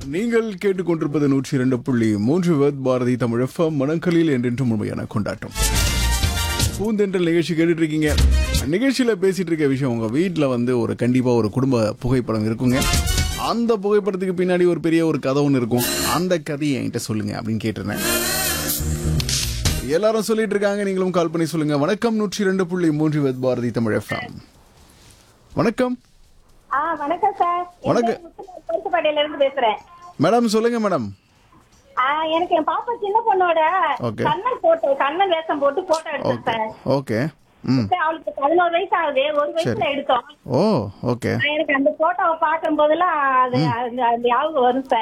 நீங்கள் கேட்டுக்கொண்டிருப்பது நூற்றி இரண்டு புள்ளி மூன்று வேத் பாரதி தமிழ் எஃப்எம் மனங்களில் என்றென்றும் உண்மையான கொண்டாட்டம் பூந்தென்றல் நிகழ்ச்சி கேட்டுட்டு இருக்கீங்க நிகழ்ச்சியில பேசிட்டு இருக்க விஷயம் உங்க வீட்டில் வந்து ஒரு கண்டிப்பா ஒரு குடும்ப புகைப்படம் இருக்குங்க அந்த புகைப்படத்துக்கு பின்னாடி ஒரு பெரிய ஒரு கதை ஒன்று இருக்கும் அந்த கதையை என்கிட்ட சொல்லுங்க அப்படின்னு கேட்டிருந்தேன் எல்லாரும் சொல்லிட்டு இருக்காங்க நீங்களும் கால் பண்ணி சொல்லுங்க வணக்கம் நூற்றி இரண்டு புள்ளி மூன்று வேத் பாரதி தமிழ் எஃப்எம் வணக்கம் ஆ வணக்கம் சார் வணக்கம். பருத்துப்பாடையில இருந்து பேசுறேன் மேடம் சொல்லுங்க மேடம் ஆ, எனக்கு என் பாப்பா சின்ன பொண்ணோட Okay. கண்ணன் போட்டோ கண்ணன் வேஷம் போட்டு போட்டோ எடுத்தேன் ஓகே சார் ஓகே ம் சார், அவளுக்கு பதினோரு வயசு ஆகுது ஒரு வயசுல எடுத்தோம் ஓ ஓகே எனக்கு அந்த போட்டோவை பார்க்கும் போதெல்லாம் அது அந்த- அந்த ஞாபகம் வரும் சார்